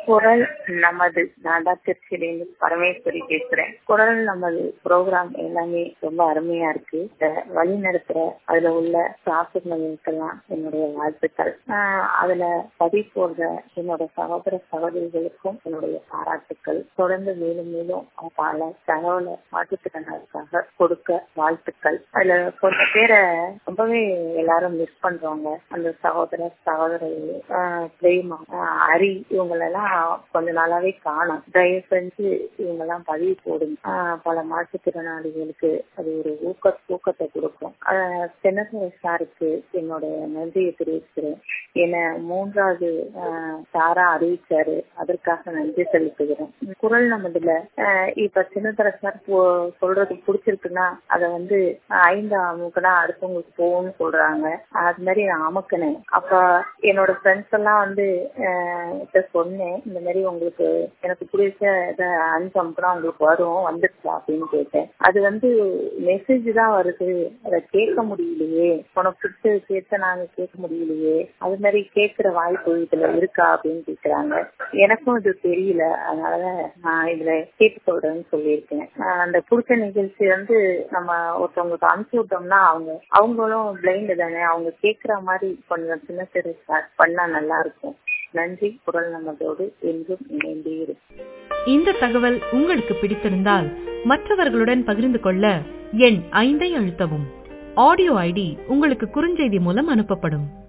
குரல் நமது நான் தான் திருச்சியிலேருந்து பரமேஸ்வரி பேசுறேன் குரல் நமது ப்ரோக்ராம் எல்லாமே ரொம்ப அருமையா இருக்கு இத வழி நடத்துற அதுல உள்ள சாசுகளுக்கெல்லாம் என்னுடைய வாழ்த்துக்கள் ஆஹ் அதுல பதிவு போடுற என்னோட சகோதர சகோதரிகளுக்கும் என்னுடைய பாராட்டுக்கள் தொடர்ந்து மேலும் மேலும் பல தகவலை மாற்றுத்திறனாளிக்காக கொடுக்க வாழ்த்துக்கள் அதுல கொஞ்ச பேரை ரொம்பவே எல்லாரும் மிஸ் பண்றவங்க அந்த சகோதர சகோதரி ஆஹ் பிரேமா ஆஹ் ஹரி இவங்களெல்லாம் கொஞ்ச நாளாவே காணும் தயவு செஞ்சு இவங்க எல்லாம் பதிவு போடுங்க ஆஹ் பல மாற்றுத்திறனாளிகளுக்கு அது ஒரு ஊக்க ஊக்கத்தை கொடுக்கும் ஆஹ் தென்னசுரை சாருக்கு என்னோட நன்றியை தெரிவிக்கிறேன் என மூன்றாவது ஆஹ் சாரா அறிவிச்சாரு அதற்காக நன்றி செலுத்துகிறேன் குரல் நமதுல ஆஹ் இப்ப சின்னதர சார் சொல்றது பிடிச்சிருக்குன்னா அத வந்து ஐந்து அமுக்குனா அடுத்தவங்களுக்கு போகும்னு சொல்றாங்க அது மாதிரி நான் அமுக்கினேன் அப்ப என்னோட ஃப்ரெண்ட்ஸ் எல்லாம் வந்து ஆஹ் சொன்னேன் இந்த மாதிரி உங்களுக்கு எனக்கு பிடிச்ச இதை அஞ்சு அமுக்குனா உங்களுக்கு வரும் வந்துருச்சா அப்படின்னு கேட்டேன் அது வந்து மெசேஜ் தான் வருது அதை கேட்க முடியலையே உனக்கு பிடிச்ச விஷயத்த நாங்க கேட்க முடியலையே அது மாதிரி கேட்கிற வாய்ப்பு இதுல இருக்கா அப்படின்னு கேக்குறாங்க எனக்கும் இது தெரியல அதனாலதான் நான் இதுல கேட்டு சொல்றேன்னு சொல்லியிருக்கேன் அந்த பிடிச்ச நிகழ்ச்சி வந்து நம்ம ஒருத்தவங்களுக்கு அனுப்பிச்சு விட்டோம்னா அவங்க அவங்களும் பிளைண்ட் தானே அவங்க கேட்கிற மாதிரி கொஞ்சம் சின்ன சிறு ஸ்டார்ட் பண்ணா நல்லா இருக்கும் நன்றி குரல் நமதோடு என்றும் இணைந்தே இருக்கும் இந்த தகவல் உங்களுக்கு பிடித்திருந்தால் மற்றவர்களுடன் பகிர்ந்து கொள்ள எண் ஐந்தை அழுத்தவும் ஆடியோ ஐடி உங்களுக்கு குறுஞ்செய்தி மூலம் அனுப்பப்படும்